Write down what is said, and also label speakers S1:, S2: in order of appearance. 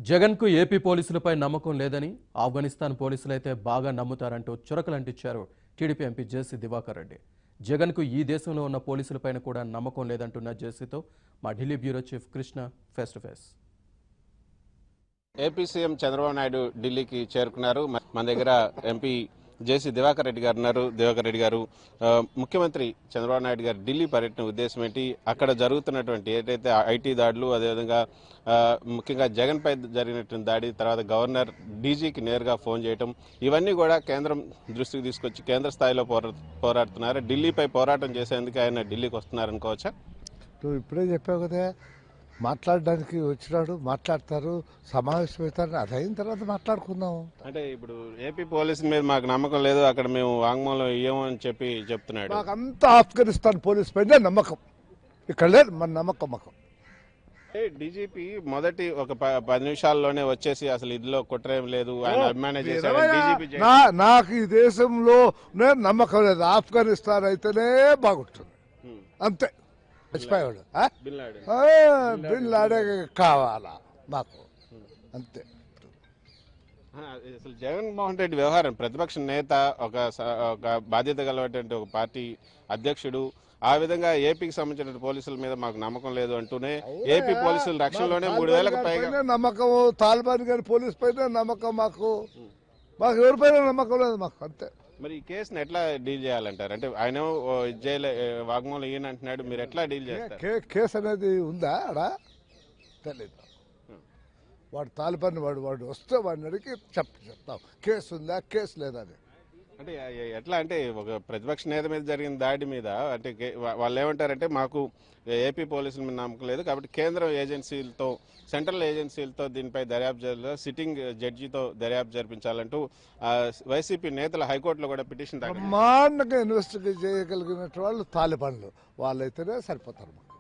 S1: జగన్కు ఏపీ పోలీసులపై నమ్మకం లేదని ఆఫ్ఘనిస్తాన్ పోలీసులైతే బాగా నమ్ముతారంటూ చురకలంటించారు TDP MP JC Diwakar Reddy జగన్కు ఈ దేశంలో ఉన్న పోలీసులపైన కూడా నమ్మకం లేదంటున్న జేసీతో మా Delhi bureau chief Krishna face to face
S2: AP CM Chandrababu Naidu ఢిల్లీకి చేరుకున్నారు మ- మన దగ్గర ఎంపీ జేసీ దివాకర్ రెడ్డి గారు ఉన్నారు దివాకర్ రెడ్డి గారు ఆ, ముఖ్యమంత్రి చంద్రబాబు నాయుడు గారు ఢిల్లీ పర్యటన ఉద్దేశం ఏంటి అక్కడ జరుగుతున్నటువంటి ఏదైతే ఐటీ దాడులు అదేవిధంగా ఆ, ముఖ్యంగా జగన్ పై జరిగినటువంటి దాడి తర్వాత గవర్నర్ డీజీకి నేరుగా ఫోన్ చేయటం ఇవన్నీ కూడా కేంద్రం దృష్టికి తీసుకొచ్చి కేంద్ర స్థాయిలో పోరా పోరాడుతున్నారు ఢిల్లీపై పోరాటం చేసేందుకు ఆయన ఢిల్లీకి వస్తున్నారనుకోవచ్చా
S3: నువ్వు ఇప్పుడే చెప్పావు కదా మాట్లాడడానికి వచ్చినాడు మాట్లాడతారు సమావేశం అవుతారు అది అయిన తర్వాత మాట్లాడుకుందాం
S2: అంటే ఇప్పుడు ఏపీ పోలీసుల మీద మాకు నమ్మకం లేదు అక్కడ మేము వాంగ్మూలం ఇయ్యము అని చెప్పి చెప్తున్నాడు
S3: మాకు అంతా ఆఫ్ఘనిస్తాన్ పోలీస్ పైన నమ్మకం ఇక్కడ లేదు మన నమ్మకం మాకు
S2: ఏ, డీజీపీ మొదటి ఒక ప- పది నిమిషాల్లోనే వచ్చేసి అసలు ఇదిలో కుట్రేం లేదు ఆయన అభిమానం చేశాడు డీజీపీ చే-
S3: నా నాకు ఈ దేశంలో నే నమ్మకం లేదు ఆఫ్ఘనిస్తాన్ అయితేనే బాగుంటుంది
S2: హ్మ్.
S3: అంతే చచ్చిపోయాడు ఆ?
S2: Bin Laden.
S3: ఆ, బిన్ లాడెన్ కావాలా మాకు అంతే
S2: ఆ, అసలు జగన్మోహన్ రెడ్డి వ్యవహారం ప్రతిపక్ష నేత ఒక స- ఒక బాధ్యత గలటువంటి ఒక పార్టీ అధ్యక్షుడు ఆ విధంగా ఏపీకి సంబంధించిన పోలీసుల మీద మాకు నమ్మకం లేదు అంటూనే ఏపీ పోలీసుల రక్షణలోనే మూడు వేలకు పైగా
S3: పైన నమ్మకం తాలిబాన్ గారి పోలీస్ పైన నమ్మకం మాకు మాకు ఎవరిపైన నమ్మకం లేదు మాకు అంతే
S2: మరి ఈ కేసుని ఎట్లా డీల్ చేయాలంటారు అంటే ఆయన జైలు వాగ్మూలం ఈయన అంటున్నాడు మీరు ఎట్లా డీల్ చేస్తారు
S3: కే- కేసు అనేది ఉందా ఆడ తెలీదు వాడు తాలిబాన్ వాడు వాడు వస్తే వాడిని అడిగి చెప్ చెప్తాం కేసు ఉందా కేసు లేదా అని
S2: అంటే ఎ- ఎట్లా అంటే ఒక ప్రతిపక్ష నేత మీద జరిగిన దాడి మీద అంటే కే- వా- వాళ్ళు ఏమంటారంటే మాకు ఏపీ పోలీసుల మీద నమ్మకం లేదు కాబట్టి కేంద్ర ఏజెన్సీలతో సెంట్రల్ ఏజెన్సీలతో దీనిపై దర్యాప్తు చేయాలి సిట్టింగ్ జడ్జితో దర్యాప్తు జరిపించాలంటూ ఆ, వైసీపీ నేతలు హైకోర్టులో కూడా పిటిషన్ దాఖలు చేశారు.
S3: బ్రహ్మాండంగా ఇన్వెస్టిగేట్ చేయగలిగినట్టు వాళ్ళు తాలిబాన్లు వాళ్ళైతేనే సరిపోతారు మాకు